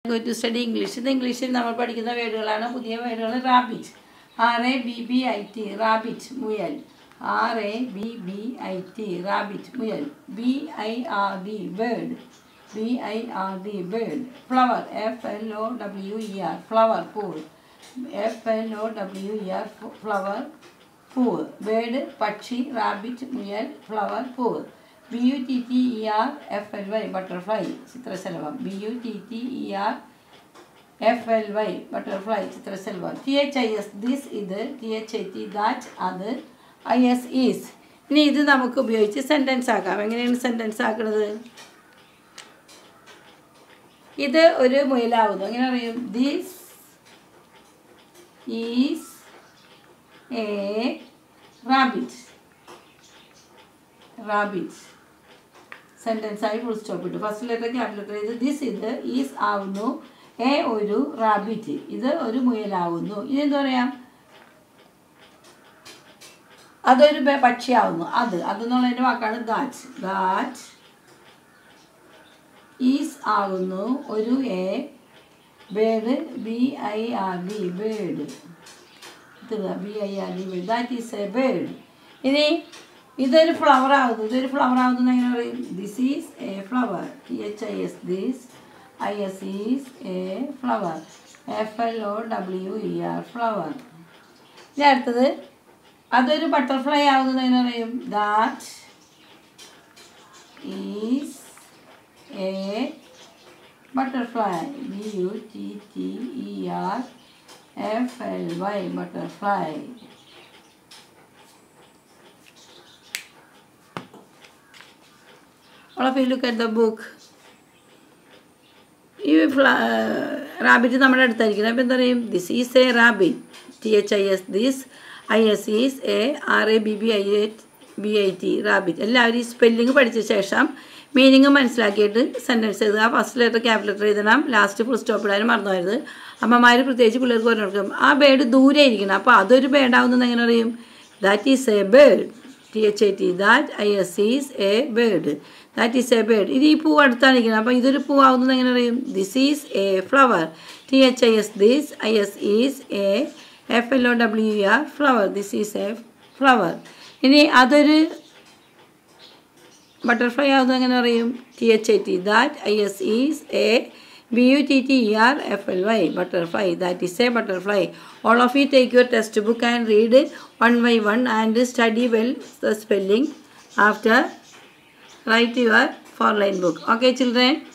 going to study English. ഇത് ഇംഗ്ലീഷിൽ നമ്മൾ പഠിക്കുന്ന വേർഡുകളാണ് പുതിയ വേർഡുകൾ rabbit R A B B I T rabbit മുയൽ R A B B I T rabbit മുയൽ B I R D bird B I R D bird flower F L O W E R flower പൂൾ F L O W E R flower പൂവ് bird പക്ഷി rabbit മുയൽ flower പൂവ് B U T T E R F L Y butterfly ചിത്രശലഭം B U T T E R F L Y butterfly ചിത്രശലഭം T H I S this ഇത് T H I T that അത് I S is ഇനി ഇത് നമുക്ക് ഉപയോഗിച്ച് sentence ആക്കാം എങ്ങനെയാണ് സെൻറ്റൻസ് ആക്കുന്നത് ഇത് ഒരു മുയലാവുന്നു എങ്ങനെ അറിയും this is a rabbit rabbit sentence ആയി ഫുൾ സ്റ്റോപ്പ് ഇട്ടു ഫസ്റ്റ് ലെറ്റർ ക്യാപിറ്റൽ ലെറ്റർ ഇത് ദിസ് ഇത് ഈസ് ആവുന്നു എ ഒരു റാബിറ്റ് ഇത് ഒരു മുയലാവുന്നു ഇതെന്താ പറയാം അതൊരു ബെ- പക്ഷിയാവുന്നു അത് അതെന്നുള്ളതിൻ്റെ വാക്കാണ് ദാറ്റ് ദാറ്റ് ഈസ് ആവുന്നു ഒരു a bird B I R D bird B I R D bird that is a bird ഇനി ഇതൊരു ഫ്ലവർ ആവുന്നു ഇതൊരു ഫ്ലവർ ആവുന്നു എങ്ങനെ പറയും this is a flower T H I S this I S is a flower F L O W E R flower ഇനി അടുത്തത് അതൊരു ബട്ടർഫ്ലൈ ആവുന്നത് എങ്ങനെ പറയും that is a butterfly B U T T E R F L Y butterfly All of you look at the book. ഈ ഫ്ല rabbit നമ്മുടെ അടുത്തായിരിക്കണം അപ്പോൾ എന്താ പറയും this is a rabbit T H I S this I S is a R A B B I A B I T rabbit എല്ലാവരും ഈ spelling പഠിച്ച ശേഷം meaning മനസ്സിലാക്കിയിട്ട് സെൻറ്റൻസ് എഴുതുക ഫസ്റ്റ് ലെറ്റർ ക്യാപിറ്റൽ ലെറ്റർ എഴുതണം ലാസ്റ്റ് ഫുൾ സ്റ്റോപ്പ് ഇടാനും മറന്നു പോയത് അമ്മമാർ പ്രത്യേകിച്ച് പിള്ളേർക്ക് പറഞ്ഞു കൊടുക്കും ആ ബേഡ് ദൂരെ ഇരിക്കണം അപ്പോൾ അതൊരു ബേഡാവുന്നത് എങ്ങനെ അറിയും that is a bird T H I T that I S is a bird that is a bird ഇത് ഈ പൂ അടുത്താണ് ഇരിക്കുന്നത് അപ്പോൾ ഇതൊരു പൂ ആവുന്നത് എങ്ങനെ അറിയും this is a flower T H I S this I S is a F L O W R flower this is a flower ഇനി അതൊരു ബട്ടർഫ്ലൈ ആവുന്നത് എങ്ങനെ പറയും T H I T that I S is a B U T T E R F L Y butterfly that is a butterfly all of you take your textbook and read one by one and study well the spelling after write your four line book okay children